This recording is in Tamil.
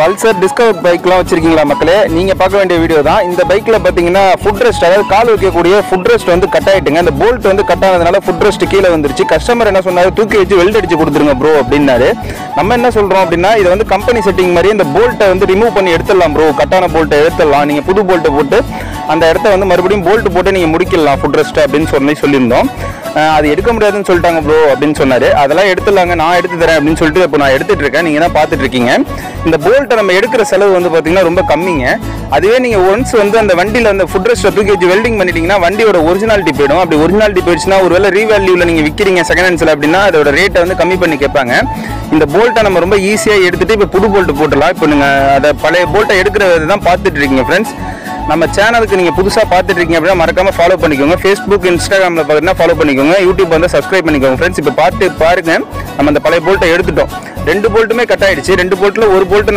பல்சர் டிஸ்கவர் பைக்லாம் வச்சிருக்கீங்களா மக்களே நீங்கள் பார்க்க வேண்டிய வீடியோ தான் இந்த பைக்கில் பார்த்தீங்கன்னா ஃபுட் ரெஸ்ட் அதாவது கால் வைக்கக்கூடிய ஃபுட் ரெஸ்ட் வந்து கட் ஆயிட்டுங்க இந்த போல்ட் வந்து கட் ஆனதுனால ஃபுட் ரெஸ்ட் கீழே வந்துருச்சு கஸ்டமர் என்ன சொன்னாரு தூக்கி வச்சு வெல்ட் அடிச்சு கொடுத்துருங்க ப்ரோ அப்படின்னாரு நம்ம என்ன சொல்கிறோம் அப்படின்னா இதை வந்து கம்பெனி செட்டிங் மாதிரி இந்த போல்ட்டை வந்து ரிமூவ் பண்ணி எடுத்துடலாம் ப்ரோ கட்டான போல்ட்டை எடுத்துடலாம் நீங்கள் புது போல்ட்டை போட்டு அந்த இடத்த வந்து மறுபடியும் போல்ட் போட்டு நீங்கள் முடிக்கலாம் ஃபுட் ரெஸ்ட் அப்படின்னு சொல்லி சொல்லியிருந்தோம் அஹ் அது எடுக்க முடியாதுன்னு சொல்லிட்டாங்க ப்ரோ அப்படின்னு சொன்னாரு அதெல்லாம் எடுத்துடலாங்க நான் எடுத்து தரேன் அப்படின்னு சொல்லிட்டு இப்போ நான் எடுத்துட்டு இருக்கேன் நீங்க தான் பார்த்துட்டு இருக்கீங்க இந்த போல்ட்டை நம்ம எடுக்கிற செலவு வந்து பார்த்தீங்கன்னா ரொம்ப கம்மிங்க அதுவே நீங்க ஒன்ஸ் வந்து அந்த வண்டியில அந்த ஃபுட் ரெஸ்ட்டை தூக்கி வச்சு வெல்டிங் பண்ணிட்டீங்கன்னா வண்டியோட ஒரிஜினாலிட்டி போயிடும் அப்படி ஒரிஜினாலிட்டி போயிடுச்சுன்னா ஒருவேளை ரீவேல்யூல நீங்க விற்கிறீங்க செகண்ட் ஹேண்ட்ஸ்ல அப்படின்னா அதோட ரேட்டை வந்து கம்மி பண்ணி கேட்பாங்க இந்த போல்ட்டை நம்ம ரொம்ப ஈஸியாக எடுத்துட்டு இப்போ புது போல்ட் போட்டுடலாம் இப்போ நீங்க அதை பழைய போல்ட்டை எடுக்கிறது தான் பார்த்துட்டு இருக்கீங்க ஃப்ரெண்ட்ஸ் நம்ம சேனலுக்கு நீங்கள் புதுசாக பார்த்துட்டு இருக்கீங்க அப்படின்னா மறக்காம ஃபாலோ பண்ணிக்கோங்க ஃபேஸ்புக் இன்ஸ்டாகிராமில் பார்த்தீங்கன்னா ஃபாலோ பண்ணிக்கோங்க யூடியூப் வந்து சப்ஸ்கிரைப் பண்ணிக்கோங்க ஃப்ரெண்ட்ஸ் இப்போ பார்த்து பாருங்க நம்ம அந்த பழைய போல்ட்டை எடுத்துட்டோம் ரெண்டு போல்ட்டுமே கட் ஆயிடுச்சு ரெண்டு போல்ட்டில் ஒரு போல்ட்டு